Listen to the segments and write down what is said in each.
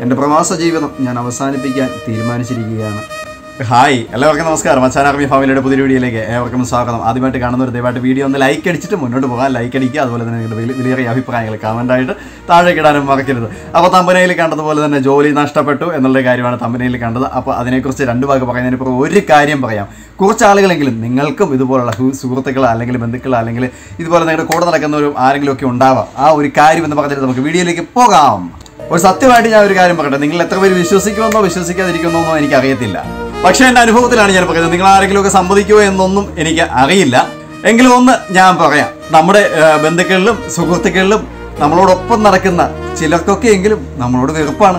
എൻ്റെ പ്രവാസ ജീവിതം ഞാൻ അവസാനിപ്പിക്കാൻ തീരുമാനിച്ചിരിക്കുകയാണ് ഹായ് എല്ലാവർക്കും നമസ്കാരം അച്ഛൻ ആർമി ഫാമിലിയുടെ പുതിയ വീഡിയോയിലേക്ക് ഏവർക്കും സ്വാഗതം ആദ്യമായിട്ട് കാണുന്ന ഒരു ദയവായിട്ട് വീഡിയോ ഒന്ന് ലൈക്ക് അടിച്ചിട്ട് മുന്നോട്ട് പോകാൻ ലൈക്ക് അടിക്കുക അതുപോലെ തന്നെ നിങ്ങളുടെ വലിയ വിലയേറിയ അഭിപ്രായങ്ങൾ കമൻ്റായിട്ട് താഴേക്ക് ഇടാനും മറക്കരുത് അപ്പോൾ തമ്പനയിൽ കണ്ടതുപോലെ തന്നെ ജോലി നഷ്ടപ്പെട്ടു എന്നുള്ള കാര്യമാണ് തമ്പനയിൽ കണ്ടത് അപ്പോൾ അതിനെക്കുറിച്ച് രണ്ട് ഭാഗം പറയുന്നതിന് ഇപ്പോൾ ഒരു കാര്യം പറയാം കുറച്ച് ആളുകളെങ്കിലും നിങ്ങൾക്കും ഇതുപോലുള്ള സു- സുഹൃത്തുക്കളോ അല്ലെങ്കിൽ ബന്ധുക്കളോ അല്ലെങ്കിൽ ഇതുപോലെ നിങ്ങളുടെ കൂടെ നടക്കുന്ന ഒരു ആരെങ്കിലും ഒക്കെ ഉണ്ടാവാം ആ ഒരു കാര്യം എന്ന് പറഞ്ഞിട്ട് നമുക്ക് വീഡിയോയിലേക്ക് പോകാം ഒരു സത്യമായിട്ട് ഞാൻ ഒരു കാര്യം പറയട്ടെ നിങ്ങൾ എത്ര പേര് വിശ്വസിക്കുമെന്നോ വിശ്വസിക്കാതിരിക്കുമെന്നോ എനിക്ക് അറിയത്തില്ല പക്ഷേ എൻ്റെ അനുഭവത്തിലാണ് ഞാൻ പറയുന്നത് നിങ്ങൾ ആരെങ്കിലും ഒക്കെ സമ്മതിക്കുമോ എന്നൊന്നും എനിക്ക് അറിയില്ല എങ്കിലും ഒന്ന് ഞാൻ പറയാം നമ്മുടെ ആ, ബന്ധുക്കളിലും സുഹൃത്തുക്കളിലും നമ്മളോടൊപ്പം നടക്കുന്ന ചിലർക്കൊക്കെ എങ്കിലും നമ്മളോട് വെറുപ്പാണ്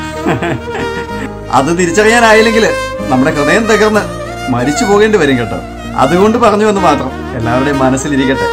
അത് തിരിച്ചറിയാനായില്ലെങ്കിൽ നമ്മുടെ ഹൃദയം തകർന്ന് മരിച്ചു പോകേണ്ടി വരും കേട്ടോ അതുകൊണ്ട് പറഞ്ഞു എന്ന് മാത്രം എല്ലാവരുടെയും മനസ്സിലിരിക്കട്ടെ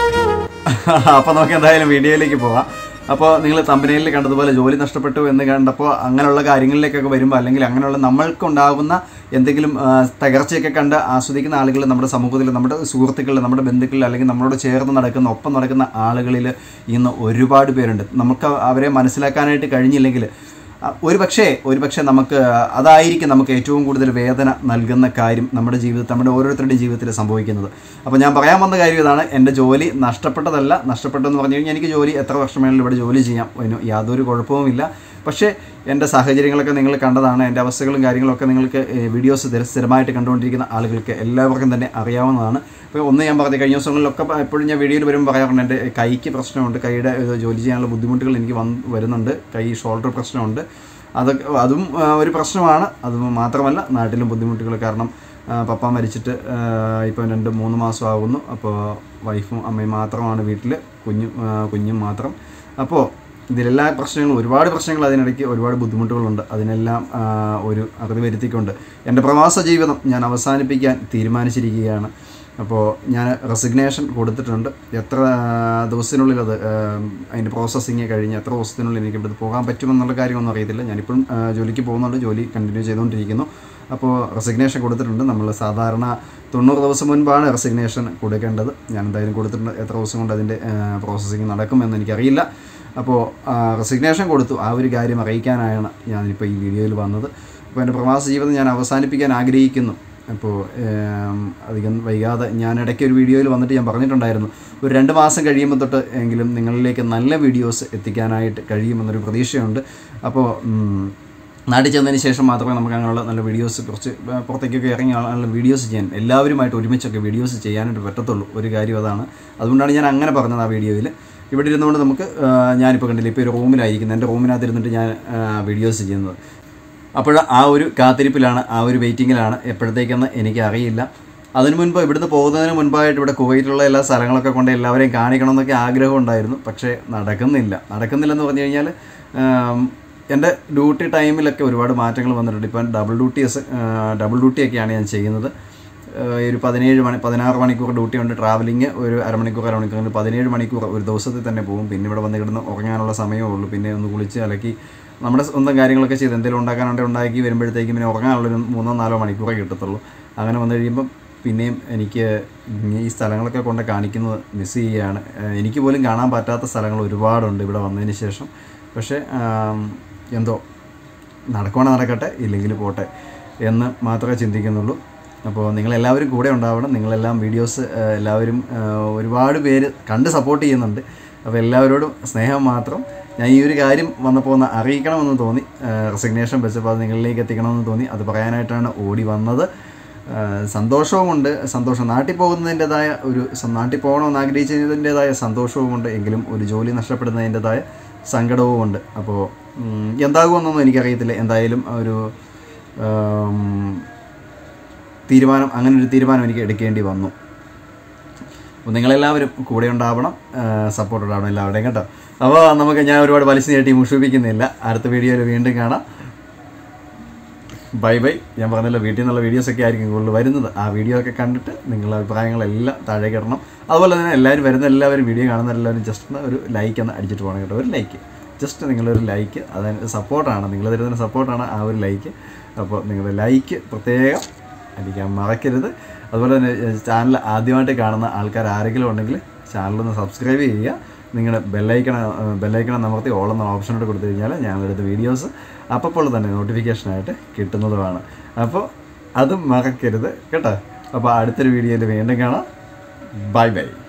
അപ്പോൾ നമുക്ക് എന്തായാലും വീഡിയോയിലേക്ക് പോകാം അപ്പോൾ നിങ്ങൾ തമ്പനയിൽ കണ്ടതുപോലെ ജോലി നഷ്ടപ്പെട്ടു എന്ന് കണ്ടപ്പോൾ അങ്ങനെയുള്ള കാര്യങ്ങളിലേക്കൊക്കെ വരുമ്പോൾ അല്ലെങ്കിൽ അങ്ങനെയുള്ള നമ്മൾക്കുണ്ടാകുന്ന എന്തെങ്കിലും ആ, തകർച്ചയൊക്കെ കണ്ട് ആസ്വദിക്കുന്ന ആളുകൾ നമ്മുടെ സമൂഹത്തിൽ നമ്മുടെ സുഹൃത്തുക്കളിൽ നമ്മുടെ ബന്ധുക്കളിൽ അല്ലെങ്കിൽ നമ്മളോട് ചേർന്ന് നടക്കുന്ന ഒപ്പം നടക്കുന്ന ആളുകളിൽ ഇന്ന് ഒരുപാട് പേരുണ്ട് നമുക്ക് അവരെ മനസ്സിലാക്കാനായിട്ട് കഴിഞ്ഞില്ലെങ്കിൽ അ, ഒരു പക്ഷേ ഒരു പക്ഷേ നമുക്ക് അതായിരിക്കും നമുക്ക് ഏറ്റവും കൂടുതൽ വേദന നൽകുന്ന കാര്യം നമ്മുടെ ജീവിതത്തിൽ നമ്മുടെ ഓരോരുത്തരുടെയും ജീവിതത്തിൽ സംഭവിക്കുന്നത് അപ്പോൾ ഞാൻ പറയാൻ വന്ന കാര്യം ഇതാണ് എൻ്റെ ജോലി നഷ്ടപ്പെട്ടതല്ല നഷ്ടപ്പെട്ടെന്ന് പറഞ്ഞു കഴിഞ്ഞാൽ എനിക്ക് ജോലി എത്ര വർഷം വേണമെങ്കിലും ഇവിടെ ജോലി ചെയ്യാം അതിന് യാതൊരു കുഴപ്പവുമില്ല പക്ഷേ എൻ്റെ സാഹചര്യങ്ങളൊക്കെ നിങ്ങൾ കണ്ടതാണ് എൻ്റെ അവസ്ഥകളും കാര്യങ്ങളൊക്കെ നിങ്ങൾക്ക് വീഡിയോസ് സ്ഥിരമായിട്ട് കണ്ടുകൊണ്ടിരിക്കുന്ന ആളുകൾക്ക് എല്ലാവർക്കും തന്നെ അറിയാവുന്നതാണ് ഇപ്പോൾ ഒന്ന് ഞാൻ പറഞ്ഞു കഴിഞ്ഞ ദിവസങ്ങളിലൊക്കെ പ- എപ്പോഴും ഞാൻ വീഡിയോയിൽ വരുമ്പോൾ പറയാറുണ്ട് എൻ്റെ കൈക്ക് പ്രശ്നമുണ്ട് കൈയുടെ ഇത് ജോലി ചെയ്യാനുള്ള ബുദ്ധിമുട്ടുകൾ എനിക്ക് വന്ന് വരുന്നുണ്ട് കൈ ഷോൾഡർ പ്രശ്നമുണ്ട് അതൊക്കെ അതും ആ, ഒരു പ്രശ്നമാണ് അത് മാത്രമല്ല നാട്ടിലും ബുദ്ധിമുട്ടുകൾ കാരണം ആ, പപ്പ മരിച്ചിട്ട് ഇപ്പോൾ രണ്ട് മൂന്ന് മാസം ആകുന്നു അപ്പോൾ വൈഫും അമ്മയും മാത്രമാണ് വീട്ടിൽ കുഞ്ഞും ആ, കുഞ്ഞും മാത്രം അപ്പോൾ ഇതിലെല്ലാ പ്രശ്നങ്ങളും ഒരുപാട് പ്രശ്നങ്ങൾ അതിനിടയ്ക്ക് ഒരുപാട് ബുദ്ധിമുട്ടുകളുണ്ട് അതിനെല്ലാം ആ, ഒരു അറിവ് വരുത്തിക്കൊണ്ട് എൻ്റെ പ്രവാസ ജീവിതം ഞാൻ അവസാനിപ്പിക്കാൻ തീരുമാനിച്ചിരിക്കുകയാണ് അപ്പോൾ ഞാൻ റെസിഗ്നേഷൻ കൊടുത്തിട്ടുണ്ട് എത്ര ആ, ദിവസത്തിനുള്ളിൽ അത് ആ, അതിൻ്റെ പ്രോസസ്സിങ് കഴിഞ്ഞ് എത്ര ദിവസത്തിനുള്ളിൽ എനിക്ക് ഇവിടുന്ന് പോകാൻ പറ്റുമെന്നുള്ള കാര്യമൊന്നും അറിയത്തില്ല ഞാനിപ്പോഴും ആ, ജോലിക്ക് പോകുന്നുണ്ട് ജോലി കണ്ടിന്യൂ ചെയ്തുകൊണ്ടിരിക്കുന്നു അപ്പോൾ റെസിഗ്നേഷൻ കൊടുത്തിട്ടുണ്ട് നമ്മൾ സാധാരണ തൊണ്ണൂറ് ദിവസം മുൻപാണ് റെസിഗ്നേഷൻ കൊടുക്കേണ്ടത് ഞാൻ എന്തായാലും കൊടുത്തിട്ടുണ്ട് എത്ര ദിവസം കൊണ്ട് അതിൻ്റെ പ്രോസസ്സിങ് നടക്കുമെന്ന് എനിക്കറിയില്ല അപ്പോൾ റെസിഗ്നേഷൻ കൊടുത്തു ആ ഒരു കാര്യം അറിയിക്കാനായാണ് ഞാനിപ്പോൾ ഈ വീഡിയോയിൽ വന്നത് അപ്പോൾ എൻ്റെ പ്രവാസ ജീവിതം ഞാൻ അവസാനിപ്പിക്കാൻ ആഗ്രഹിക്കുന്നു അപ്പോൾ ഏം, അധികം വൈകാതെ ഞാൻ ഇടയ്ക്ക് ഒരു വീഡിയോയിൽ വന്നിട്ട് ഞാൻ പറഞ്ഞിട്ടുണ്ടായിരുന്നു ഒരു രണ്ട് മാസം കഴിയുമ്പോൾ തൊട്ട് എങ്കിലും നിങ്ങളിലേക്ക് നല്ല വീഡിയോസ് എത്തിക്കാനായിട്ട് കഴിയുമെന്നൊരു പ്രതീക്ഷയുണ്ട് അപ്പോൾ ഉം, നാട്ടിൽ ചെന്നതിന് ശേഷം മാത്രമേ നമുക്ക് അങ്ങനെയുള്ള നല്ല വീഡിയോസ് കുറച്ച് ഏർ പുറത്തേക്കൊക്കെ ഇറങ്ങി നല്ല വീഡിയോസ് ചെയ്യാൻ എല്ലാവരുമായിട്ട് ഒരുമിച്ചൊക്കെ വീഡിയോസ് ചെയ്യാനായിട്ട് പറ്റത്തുള്ളൂ ഒരു കാര്യം അതാണ് അതുകൊണ്ടാണ് ഞാൻ അങ്ങനെ പറഞ്ഞത് ആ വീഡിയോയിൽ ഇവിടെ ഇരുന്നുകൊണ്ട് നമുക്ക് ഏർ ഞാനിപ്പോൾ കണ്ടില്ല ഇപ്പോൾ ഒരു റൂമിലായിരിക്കുന്നത് എൻ്റെ റൂമിനകത്ത് ഇരുന്നിട്ട് ഞാൻ വീഡിയോസ് ചെയ്യുന്നത് അപ്പോൾ ആ ഒരു കാത്തിരിപ്പിലാണ് ആ ഒരു വെയിറ്റിങ്ങിലാണ് എപ്പോഴത്തേക്കെന്ന് എനിക്ക് അറിയില്ല അതിനു മുൻപ് ഇവിടുന്ന് പോകുന്നതിന് മുൻപായിട്ട് ഇവിടെ കുവൈറ്റിലുള്ള എല്ലാ സ്ഥലങ്ങളൊക്കെ കൊണ്ട് എല്ലാവരെയും കാണിക്കണം എന്നൊക്കെ ആഗ്രഹം ഉണ്ടായിരുന്നു പക്ഷേ നടക്കുന്നില്ല നടക്കുന്നില്ലെന്ന് പറഞ്ഞു കഴിഞ്ഞാൽ ആം, എൻ്റെ ഡ്യൂട്ടി ടൈമിലൊക്കെ ഒരുപാട് മാറ്റങ്ങൾ വന്നിട്ടുണ്ട് ഇപ്പം ഡബിൾ ഡ്യൂട്ടീസ് ഡബിൾ ഡ്യൂട്ടിയൊക്കെയാണ് ഞാൻ ചെയ്യുന്നത് ഏഹ് ഒരു പതിനേഴ് മണി പതിനാറ് മണിക്കൂർ ഡ്യൂട്ടി ഉണ്ട് ട്രാവലിംഗ് ഒരു അരമണിക്കൂർ അരമണിക്കൂർ അങ്ങനെ പതിനേഴ് മണിക്കൂർ ഒരു ദിവസത്തിൽ തന്നെ പോകും പിന്നെ ഇവിടെ വന്ന് കിടന്ന് ഉറങ്ങാനുള്ള സമയമേ ഉള്ളൂ പിന്നെ ഒന്ന് കുളിച്ച് അലക്കി നമ്മുടെ സ്വന്തം കാര്യങ്ങളൊക്കെ ചെയ്ത് എന്തെങ്കിലും ഉണ്ടാക്കാനുണ്ടെങ്കിൽ ഉണ്ടാക്കി വരുമ്പോഴത്തേക്കും പിന്നെ ഉറങ്ങാനുള്ളൊരു മൂന്നോ നാലോ മണിക്കൂറേ കിട്ടത്തുള്ളൂ അങ്ങനെ വന്നു കഴിയുമ്പം പിന്നെയും എനിക്ക് ഈ സ്ഥലങ്ങളൊക്കെ കൊണ്ട് കാണിക്കുന്നത് മിസ് ചെയ്യുകയാണ് ഏഹ് എനിക്ക് പോലും കാണാൻ പറ്റാത്ത സ്ഥലങ്ങൾ ഒരുപാടുണ്ട് ഇവിടെ വന്നതിന് ശേഷം പക്ഷേ ആം, എന്തോ നടക്കുവാണെങ്കിൽ നടക്കട്ടെ ഇല്ലെങ്കിൽ പോട്ടെ എന്ന് മാത്രമേ ചിന്തിക്കുന്നുള്ളൂ അപ്പോൾ നിങ്ങളെല്ലാവരും കൂടെ ഉണ്ടാവണം നിങ്ങളെല്ലാം വീഡിയോസ് എല്ലാവരും ആ, ഒരുപാട് പേര് കണ്ട് സപ്പോർട്ട് ചെയ്യുന്നുണ്ട് അപ്പോൾ എല്ലാവരോടും സ്നേഹം മാത്രം ഞാൻ ഈ ഒരു കാര്യം വന്നപ്പോൾ ഒന്ന് അറിയിക്കണമെന്ന് തോന്നി റെസിഗ്നേഷൻ വെച്ചപ്പോൾ അത് നിങ്ങളിലേക്ക് എത്തിക്കണമെന്ന് തോന്നി അത് പറയാനായിട്ടാണ് ഓടി വന്നത് ആ, സന്തോഷവുമുണ്ട് സന്തോഷം നാട്ടിൽ പോകുന്നതിൻ്റെതായ ഒരു സ- നാട്ടിൽ പോകണമെന്ന് ആഗ്രഹിച്ചതിൻ്റെതായ സന്തോഷവുമുണ്ട് എങ്കിലും ഒരു ജോലി നഷ്ടപ്പെടുന്നതിൻ്റെതായ സങ്കടവുമുണ്ട് അപ്പോൾ ഉം, എന്താകുമെന്നൊന്നും എനിക്കറിയത്തില്ല എന്തായാലും ഒരു ആം, തീരുമാനം അങ്ങനെ ഒരു തീരുമാനം എനിക്ക് എടുക്കേണ്ടി വന്നു അപ്പോൾ നിങ്ങളെല്ലാവരും കൂടെ ഉണ്ടാവണം സപ്പോർട്ട് ഉണ്ടാവണം എല്ലാവരുടെയും കേട്ടോ അപ്പോൾ നമുക്ക് ഞാൻ ഒരുപാട് വലിച്ചു നീട്ടി മുഷിപ്പിക്കുന്നില്ല അടുത്ത വീഡിയോയിൽ വീണ്ടും കാണാം ബൈ ബൈ ഞാൻ പറഞ്ഞല്ലോ വീട്ടിൽ നിന്നുള്ള വീഡിയോസൊക്കെ ആയിരിക്കും കൂടുതൽ വരുന്നത് ആ വീഡിയോ ഒക്കെ കണ്ടിട്ട് നിങ്ങളുടെ അഭിപ്രായങ്ങളെല്ലാം താഴേക്ക് ഇടണം അതുപോലെ തന്നെ എല്ലാവരും വരുന്ന എല്ലാവരും വീഡിയോ കാണുന്ന എല്ലാവരും ജസ്റ്റ് ഒരു ലൈക്ക് ഒന്ന് അടിച്ചിട്ട് പോകണം കേട്ടോ ഒരു ലൈക്ക് ജസ്റ്റ് നിങ്ങളൊരു ലൈക്ക് അതിന് സപ്പോർട്ടാണ് നിങ്ങൾ തരുന്ന സപ്പോർട്ടാണ് ആ ഒരു ലൈക്ക് അപ്പോൾ നിങ്ങളുടെ ലൈക്ക് പ്രത്യേകം അടിക്കാൻ മറക്കരുത് അതുപോലെ തന്നെ ചാനൽ ആദ്യമായിട്ട് കാണുന്ന ആൾക്കാർ ആരെങ്കിലും ഉണ്ടെങ്കിൽ ചാനലൊന്ന് സബ്സ്ക്രൈബ് ചെയ്യുക നിങ്ങളുടെ ബെല്ലൈക്കണ ബെല്ലൈക്കണം അമർത്തി ഓൾ എന്ന ഓപ്ഷനോട് കൊടുത്തു കഴിഞ്ഞാൽ ഞങ്ങളെടുത്ത വീഡിയോസ് അപ്പോൾ തന്നെ നോട്ടിഫിക്കേഷനായിട്ട് കിട്ടുന്നതുമാണ് അപ്പോൾ അതും മറക്കരുത് കേട്ടോ അപ്പോൾ അടുത്തൊരു വീഡിയോയിൽ വീണ്ടും കാണാം ബൈ ബൈ